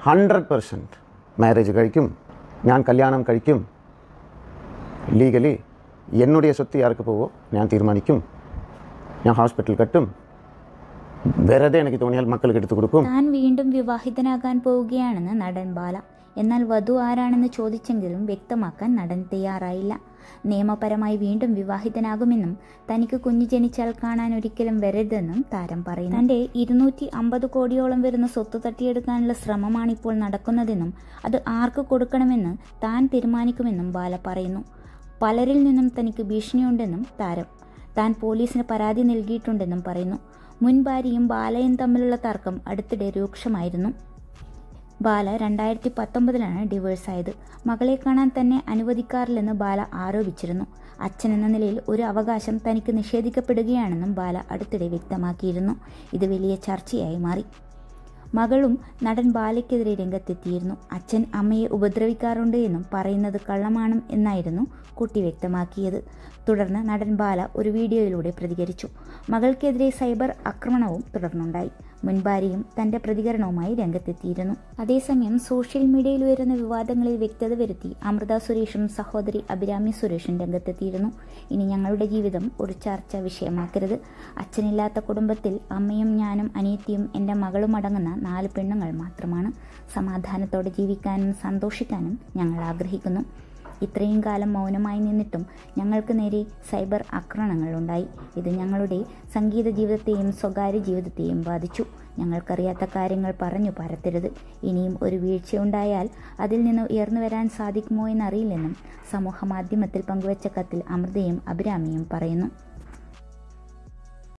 hundred percent marriage കഴിക്കും ഞാൻ കല്യാണം കഴിക്കും ലീഗലി എന്നുடைய സ്വത്ത് ആർക്ക് പോവോ ഞാൻ തീരുമാനിക്കും ഞാൻ ഹോസ്പിറ്റൽ കട്ടും വെറുതെ എനിക്ക് തോന്നിയാൽ മക്കൾക്ക് എടുത്തു കൊടുക്കും താൻ വീണ്ടും വിവാഹിതനാകാൻ പോവുകയാണെന്ന് നടൻ ബാല എന്നാൽ വധു ആരാണെന്ന് ചോദിച്ചെങ്കിലും വ്യക്തമാക്കാൻ നടൻ തയ്യാറായില്ല നിയമപരമായി വീണ്ടും വിവാഹിതനാകുമെന്നും തനിക്ക് കുഞ്ഞു ജനിച്ചാൽ കാണാൻ ഒരിക്കലും വരരുതെന്നും താരം പറയുന്നു തന്റെ ഇരുന്നൂറ്റി അമ്പത് കോടിയോളം വരുന്ന സ്വത്ത് തട്ടിയെടുക്കാനുള്ള ശ്രമമാണ് ഇപ്പോൾ നടക്കുന്നതെന്നും അത് ആർക്ക് കൊടുക്കണമെന്ന് താൻ തീരുമാനിക്കുമെന്നും ബാല പറയുന്നു പലരിൽ നിന്നും തനിക്ക് ഭീഷണിയുണ്ടെന്നും താരം താൻ പോലീസിന് പരാതി നൽകിയിട്ടുണ്ടെന്നും പറയുന്നു മുൻ ഭാര്യയും ബാലയും തമ്മിലുള്ള തർക്കം അടുത്തിടെ രൂക്ഷമായിരുന്നു ബാല രണ്ടായിരത്തി പത്തൊമ്പതിലാണ് ഡിവോഴ്സായത് മകളെ കാണാൻ തന്നെ അനുവദിക്കാറില്ലെന്ന് ബാല ആരോപിച്ചിരുന്നു അച്ഛൻ എന്ന നിലയിൽ ഒരു അവകാശം തനിക്ക് നിഷേധിക്കപ്പെടുകയാണെന്നും ബാല അടുത്തിടെ വ്യക്തമാക്കിയിരുന്നു ഇത് വലിയ ചർച്ചയായി മാറി മകളും നടൻ ബാലയ്ക്കെതിരെ രംഗത്തെത്തിയിരുന്നു അച്ഛൻ അമ്മയെ ഉപദ്രവിക്കാറുണ്ട് എന്നും പറയുന്നത് കള്ളമാണ് എന്നായിരുന്നു കുട്ടി വ്യക്തമാക്കിയത് തുടർന്ന് നടൻ ബാല ഒരു വീഡിയോയിലൂടെ പ്രതികരിച്ചു മകൾക്കെതിരെ സൈബർ ആക്രമണവും തുടർന്നുണ്ടായി മുൻഭാര്യയും തന്റെ പ്രതികരണവുമായി രംഗത്തെത്തിയിരുന്നു അതേസമയം സോഷ്യൽ മീഡിയയിൽ ഉയരുന്ന വിവാദങ്ങളിൽ വ്യക്തത വരുത്തി അമൃത സുരേഷും സഹോദരി അഭിരാമി സുരേഷും രംഗത്തെത്തിയിരുന്നു ഇനി ഞങ്ങളുടെ ജീവിതം ഒരു ചർച്ച വിഷയമാക്കരുത് അച്ഛനില്ലാത്ത കുടുംബത്തിൽ അമ്മയും ഞാനും അനിയത്തിയും എൻ്റെ മകളും അടങ്ങുന്ന നാല് പെണ്ണുങ്ങൾ മാത്രമാണ് സമാധാനത്തോടെ ജീവിക്കാനും സന്തോഷിക്കാനും ഞങ്ങൾ ആഗ്രഹിക്കുന്നു ഇത്രയും കാലം മൗനമായി നിന്നിട്ടും ഞങ്ങൾക്ക് നേരെ സൈബർ ആക്രമണങ്ങൾ ഉണ്ടായി ഇത് ഞങ്ങളുടെ സംഗീത ജീവിതത്തെയും സ്വകാര്യ ജീവിതത്തെയും ബാധിച്ചു ഞങ്ങൾക്കറിയാത്ത കാര്യങ്ങൾ പറഞ്ഞു പരത്തരുത് ഇനിയും ഒരു വീഴ്ചയുണ്ടായാൽ അതിൽ നിന്ന് ഉയർന്നു വരാൻ സാധിക്കുമോ എന്നറിയില്ലെന്നും സമൂഹ മാധ്യമത്തിൽ പങ്കുവച്ച കത്തിൽ അമൃതയും അഭിരാമിയും പറയുന്നു